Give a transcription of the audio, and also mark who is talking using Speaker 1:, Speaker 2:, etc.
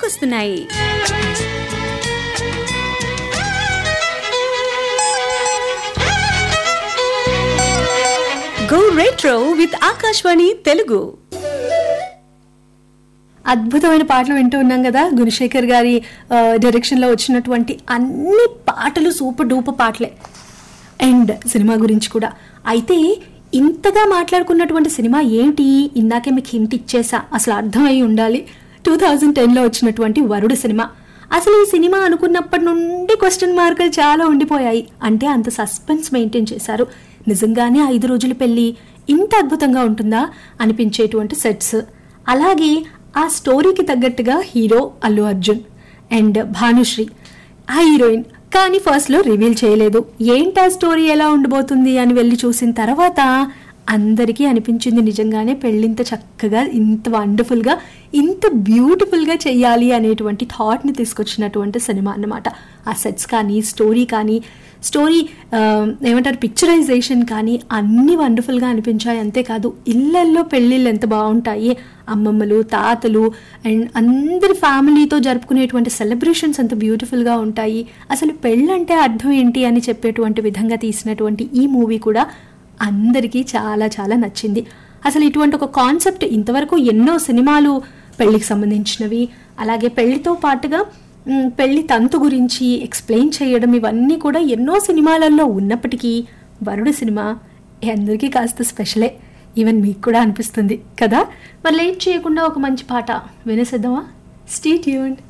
Speaker 1: వస్తున్నాయి go retro with Akashvani Telugu
Speaker 2: అద్భుతమైన పాటలు వింటూ ఉన్నాం కదా గుణశేఖర్ గారి ఆ, డైరెక్షన్లో వచ్చినటువంటి అన్ని పాటలు సూపర్ డూపర్ పాటలే అండ్ సినిమా గురించి కూడా అయితే ఇంతగా మాట్లాడుకున్నటువంటి సినిమా ఏంటి ఇందాకే మీకు హింట్ ఇచ్చేసా అసలు అర్థమై ఉండాలి టూ థౌజండ్ టెన్లో వచ్చినటువంటి వరుడు సినిమా అసలు ఈ సినిమా అనుకున్నప్పటి నుండి క్వశ్చన్ మార్కులు చాలా ఉండిపోయాయి అంటే అంత సస్పెన్స్ మెయింటైన్ చేశారు నిజంగానే ఐదు రోజుల పెళ్లి ఇంత అద్భుతంగా ఉంటుందా అనిపించేటువంటి సెట్స్ అలాగే ఆ స్టోరీకి తగ్గట్టుగా హీరో అల్లు అర్జున్ అండ్ భానుశ్రీ ఆ హీరోయిన్ కానీ ఫస్ట్లో రివీల్ చేయలేదు ఏంటా స్టోరీ ఎలా ఉండబోతుంది అని వెళ్ళి చూసిన తర్వాత అందరికీ అనిపించింది నిజంగానే పెళ్ళింత చక్కగా ఇంత వండర్ఫుల్గా ఇంత బ్యూటిఫుల్గా చెయ్యాలి అనేటువంటి థాట్ని తీసుకొచ్చినటువంటి సినిమా అన్నమాట ఆ సెట్స్ కానీ స్టోరీ కానీ స్టోరీ ఆ, ఏమంటారు పిక్చరైజేషన్ కానీ అన్నీ వండర్ఫుల్గా అనిపించాయి అంతేకాదు ఇళ్ళల్లో పెళ్ళిళ్ళు ఎంత బాగుంటాయి అమ్మమ్మలు తాతలు అండ్ అందరి ఫ్యామిలీతో జరుపుకునేటువంటి సెలబ్రేషన్స్ ఎంత బ్యూటిఫుల్గా ఉంటాయి అసలు పెళ్ళంటే అర్థం ఏంటి అని చెప్పేటువంటి విధంగా తీసినటువంటి ఈ మూవీ కూడా అందరికీ చాలా చాలా నచ్చింది అసలు ఇటువంటి ఒక కాన్సెప్ట్ ఇంతవరకు ఎన్నో సినిమాలు పెళ్లికి సంబంధించినవి అలాగే పెళ్లితో పాటుగా మ్, పెళ్లి తంతు గురించి ఎక్స్ప్లెయిన్ చేయడం ఇవన్నీ కూడా ఎన్నో సినిమాలలో ఉన్నప్పటికీ వరుడు సినిమా అందరికీ కాస్త స్పెషలే ఈవెన్ మీకు కూడా అనిపిస్తుంది కదా మరి లేట్ చేయకుండా ఒక మంచి పాట వినేసేద్దామా స్టీ ట్యూన్డ్